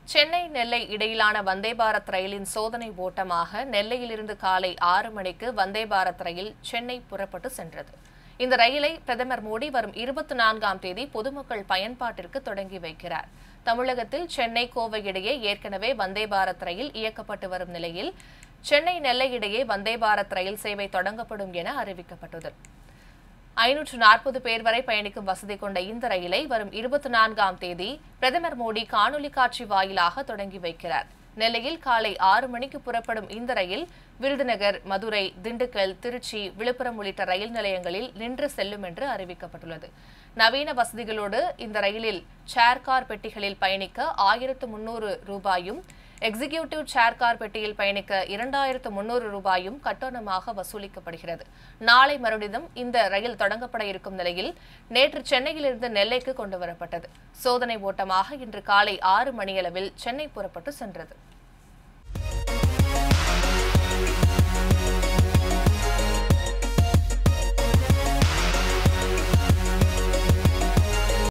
சென்னை நெல்லை இடையிலான வந்தே பாரத் ரயிலின் சோதனை ஓட்டமாக நெல்லையிலிருந்து காலை ஆறு மணிக்கு வந்தே பாரத் ரயில் சென்னை புறப்பட்டு சென்றது இந்த ரயிலை பிரதமர் மோடி வரும் இருபத்தி நான்காம் தேதி பொதுமக்கள் பயன்பாட்டிற்கு தொடங்கி வைக்கிறார் தமிழகத்தில் சென்னை கோவை இடையே ஏற்கனவே வந்தே பாரத் ரயில் இயக்கப்பட்டு வரும் நிலையில் சென்னை நெல்லை இடையே வந்தே பாரத் ரயில் சேவை தொடங்கப்படும் என அறிவிக்கப்பட்டது ஐநூற்று நாற்பது பேர் வரை பயணிக்கும் வசதி கொண்ட இந்த ரயிலை வரும் இருபத்தி நான்காம் தேதி பிரதமர் மோடி காணொலி காட்சி வாயிலாக தொடங்கி வைக்கிறார் நெல்லையில் காலை ஆறு மணிக்கு புறப்படும் இந்த ரயில் விருதுநகர் மதுரை திண்டுக்கல் திருச்சி விழுப்புரம் உள்ளிட்ட ரயில் நிலையங்களில் நின்று செல்லும் என்று அறிவிக்கப்பட்டுள்ளது நவீன வசதிகளோடு இந்த ரயிலில் சேர் கார் பெட்டிகளில் பயணிக்க ஆயிரத்து முன்னூறு ரூபாயும் எக்ஸிகியூட்டிவ் சேர் கார் பெட்டியில் பயணிக்க இரண்டாயிரத்து முன்னூறு ரூபாயும் கட்டணமாக வசூலிக்கப்படுகிறது நாளை மறுதினம் இந்த ரயில் தொடங்கப்பட இருக்கும் நிலையில் நேற்று சென்னையிலிருந்து நெல்லைக்கு கொண்டு வரப்பட்டது சோதனை ஓட்டமாக இன்று காலை ஆறு மணியளவில் சென்னை புறப்பட்டு சென்றது